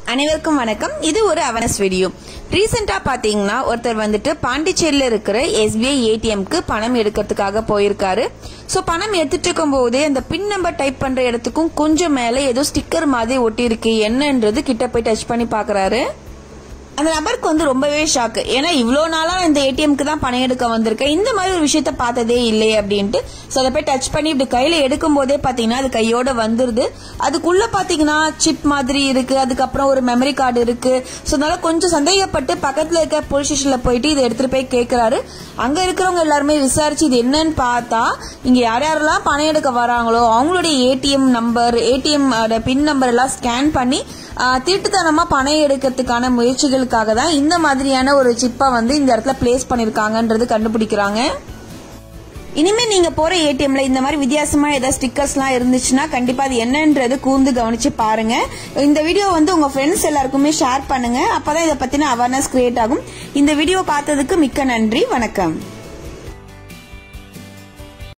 அனைவருக்கும் வணக்கம் இது ஒரு அவேர்னஸ் வீடியோ ரீசெண்டா பாத்தீங்கன்னா ஒருத்தர் வந்துட்டு பாண்டிச்சேரியில இருக்கிற எஸ்பிஐ ஏடிஎம்க்கு பணம் எடுக்கிறதுக்காக போயிருக்காரு சோ பணம் எடுத்துட்டு இருக்கும் போதே அந்த பின் நம்பர் டைப் பண்ற இடத்துக்கும் கொஞ்சம் மேல ஏதோ ஸ்டிக்கர் மாதிரி ஒட்டி இருக்கு என்னன்றது கிட்ட போய் டச் பண்ணி பாக்குறாரு அந்த நபருக்கு வந்து ரொம்பவே ஷாக் ஏன்னா இவ்வளோ நாளா இந்த ஏடிஎம்க்கு தான் பணம் எடுக்க வந்திருக்கேன் இந்த மாதிரி ஒரு விஷயத்த பார்த்ததே இல்லையே அப்படின்ட்டு ஸோ அதை போய் டச் பண்ணி இப்படி கையில எடுக்கும் போதே பாத்தீங்கன்னா அது கையோட வந்துருது அதுக்குள்ள பாத்தீங்கன்னா சிப் மாதிரி இருக்கு அதுக்கப்புறம் ஒரு மெமரி கார்டு இருக்கு ஸோ அதனால கொஞ்சம் சந்தேகப்பட்டு பக்கத்துல இருக்க போலீஸ் ஸ்டேஷன்ல போயிட்டு இதை எடுத்துட்டு போய் கேட்கிறாரு அங்க இருக்கிறவங்க எல்லாருமே விசாரிச்சு இது என்னன்னு பார்த்தா இங்க யார் யாரெல்லாம் பணம் எடுக்க வராங்களோ அவங்களுடைய ATM number ATM pin number எல்லாம் ஸ்கேன் பண்ணி ஆஹ் திருட்டுத்தனமா பணம் எடுக்கிறதுக்கான முயற்சிகளுக்காக தான் இந்த மாதிரியான ஒரு சிப்பை வந்து இந்த இடத்துல பிளேஸ் பண்ணிருக்காங்கன்றது கண்டுபிடிக்கிறாங்க இனிமே நீங்க போற ஏடிஎம்ல இந்த மாதிரி வித்தியாசமா ஏதாவது ஸ்டிக்கர்ஸ்லாம் இருந்துச்சுன்னா கண்டிப்பா அது என்னன்றது கூர்ந்து கவனிச்சு பாருங்க இந்த வீடியோ வந்து உங்க ஃப்ரெண்ட்ஸ் எல்லாருக்குமே ஷேர் பண்ணுங்க அப்பதான் இதை பத்தின அவேர்னஸ் கிரியேட் ஆகும் இந்த வீடியோ பார்த்ததுக்கு மிக்க நன்றி வணக்கம்